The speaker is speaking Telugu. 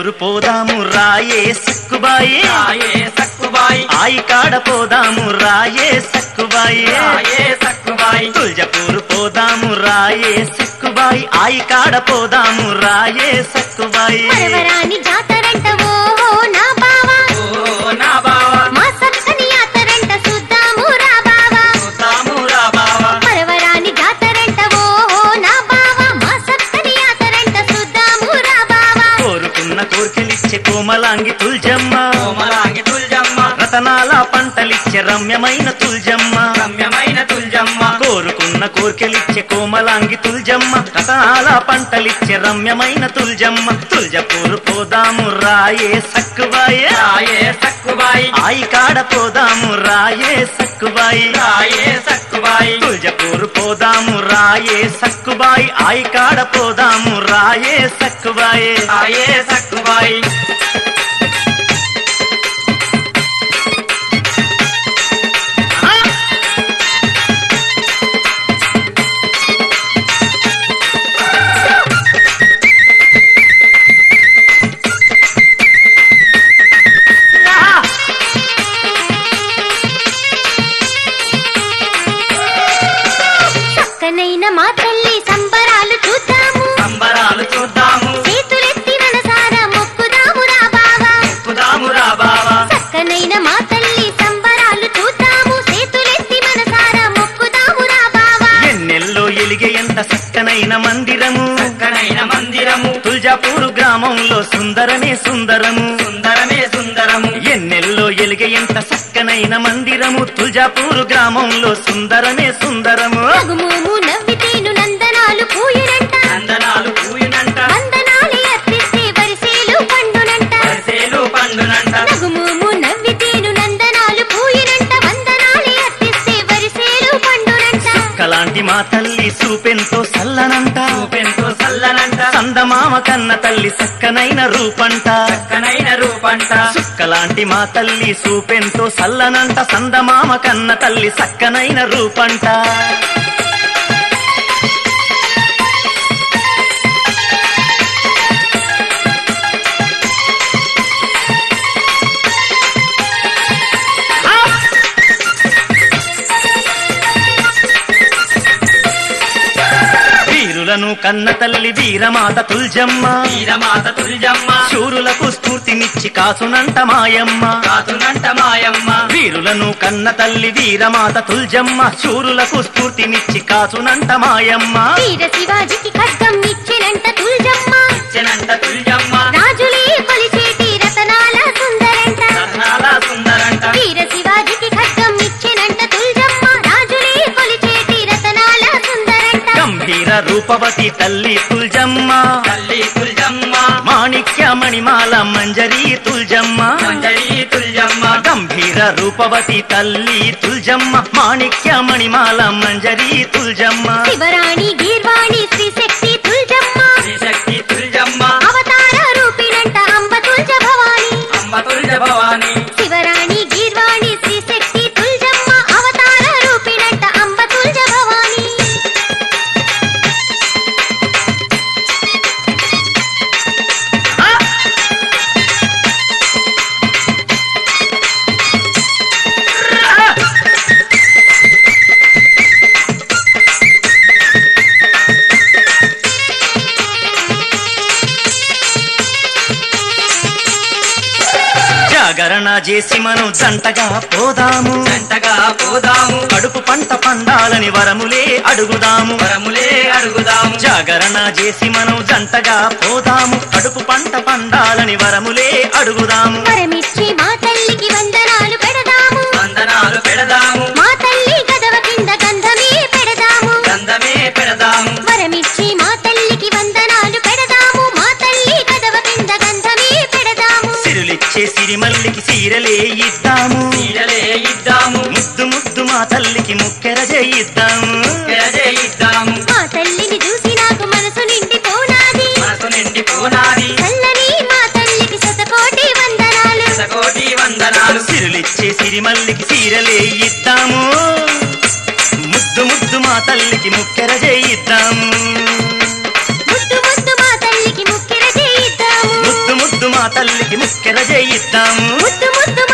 తుల్జపూరు పోదాము రాయే సక్కుబాయి రాయే సక్కుబాయి ఆయి కాడ పోదాము రాయే సక్కుబాయి రాయే సక్కుబాయి తుల్జపూరు పోదాము రాయే సక్కుబాయి ఆయి కాడ పోదాము రాయే సక్కుబాయి మరవరాని జాతరంట ఓ నా బావా ఓ నా బావా మా సక్కని యాతరంట చూద్దాము రా బావా చూద్దాము రా బావా మరవరాని జాతరంట ఓ నా బావా మా సక్కని యాతరంట చూద్దాము రా బావా కోరుకున్న కోర్కెలిచ్చే కోమలాంగి తుల్జమ్మ కోమలాంగి తుల్జమ్మ రతనాల పంటలిచ్చే రమ్యమైన తుల్జమ్మ రమ్యమైన తుల్జమ్మ కోరుకున్న కోర్కెలిచ్చే కోమలాంగి తుల్జమ్మ రతనాల పంటలిచ్చే రమ్యమైన తుల్జమ్మ తుల్జపూరు పోదాము రాయే సక్కుబాయి రాయే సక్కుబాయి ఆయి కాడ పోదాము రాయే సక్కుబాయి రాయే సక్కుబాయి తుల్జపూరు పోదాము రాయే సక్కుబాయి ఆయి కాడ పోదాము రాయే సక్కుబాయి రాయే సక్కుబాయి చక్కనైన మా తల్లి సంబరాలు చూద్దాము సంబరాలు చూద్దాము చేతులెత్తి మనసారా మొక్కుదాము రా బావా ఎక్కుదాము రా బావా చక్కనైన మా తల్లి సంబరాలు చూద్దాము చేతులెత్తి మనసారా మొక్కుదాము రా బావా ఎన్నెల్లో ఎలిగే ఎంత చక్కనైన మందిరము చక్కనైన మందిరము తుల్జాపూరు గ్రామంలో సుందరమే సుందరము సుందరమే సుందరము ఎన్నెల్లో ఎలిగే ఎంత చక్కనైన మందిరము తుల్జాపూరు గ్రామంలో సుందరమే సుందరము నగుమోము నవ్వితేను నందనాలు పూయునంట నందనాలు పూయునంట వందనాలే అర్పిస్తే వరిసేలు పండునంట వరిసేలు పండునంట నగుమోము నవ్వితేను నందనాలు పూయునంట వందనాలే అర్పిస్తే వరిసేలు పండునంట కలాంటి మా తల్లి సూపెంతో సల్లనంట చూపెంతో చల్లనంట సందమామ కన్న తల్లి చక్కనైన రూపంట చక్కనైన రూపంట సుక్కలాంటి మా తల్లి సూపెంతో సల్లనంట సందమామ కన్న తల్లి చక్కనైన రూపంట వీరులను కన్న తల్లి వీరమాత తుల్జమ్మ వీరమాత తుల్జమ్మ శూరులకు స్ఫూర్తినిచ్చి కాసునంట మాయమ్మ కాతునంట మాయమ్మ వీరులను కన్న తల్లి వీరమాత తుల్జమ్మ శూరులకు స్ఫూర్తినిచ్చి కాసునంట మాయమ్మ వీర శివాజికి ఖడ్గం ఇచ్చినంట తుల్జమ్మ ఇచ్చినంట తుల్జమ్మ రాజులే కొలిచేటి రతనాల సుందరంట రత్నాల సుందరంట వీర శివాజికి ఖడ్గం ఇచ్చినంట తుల్జమ్మ రాజులే కొలిచేటి రతనాల సుందరంట గంభీర రూపవతి తల్లి తుల్జమ్మ తల్లి తుల్జమ్మ మాణిక్య మణిమాల మంజరి తుల్జమ్మ మంజరి తుల్జమ్మ గంభీర రూపవతి తల్లి తుల్జమ్మ మాణిక్య మణిమాల మంజరి తుల్జమ్మ శివరాణి గీర్వాణి శ్రీశక్తి తుల్జమ్మ శ్రీశక్తి తుల్జమ్మ అవతార రూపిణంట అంబ తుల్జ భవాని అమ్మ తుల్జ భవాని శివరాణి గీర్వాణి శ్రీశక్తి తుల్జమ్మ అవతార రూపిణంట అంబ తుల్జ భవాని జాగరణ చేసి మనం జంటగా పోదాము జంటగా పోదాము కడుపు పంట పండాలని వరములే అడుగుదాము వరములే అడుగుదాము జాగరణ చేసి మనం జంటగా పోదాము కడుపు పంట పండాలని వరములే అడుగుదాము వరమిచ్చి మా తల్లికి వందనాలు పెడదాము వందనాలు పెడదాము మా తల్లి గదవ కింద గంధమే పెడదాము గంధమే పెడదాము వరమిచ్చి మా తల్లికి వందనాలు పెడదాము మా తల్లి గదవ కింద గంధమే పెడదాము సిరులిచ్చే సిరిమల్లికి సీరలే ఇద్దాము నీడలే ఇద్దాము ముద్దు ముద్దు మా తల్లికి ముక్కెర చేయిద్దాము పెరజే ఇద్దాము మా తల్లిని చూసి నాకు మనసు నిండిపోనాది మనసు నిండి పోనాది చల్లని మా తల్లికి శతకోటి వందనాలు శతకోటి వందనాలు సిరులిచ్చే సిరిమల్లికి సీరలే ఇద్దాము ముద్దు ముద్దు మా తల్లికి ముక్కెర చేయిద్దాము ముద్దు ముద్దు మా తల్లికి ముక్కిర చేయిద్దాము ముద్దు ముద్దు మా తల్లికి ముక్కెర చేయిద్దాము ముద్దు ముద్దు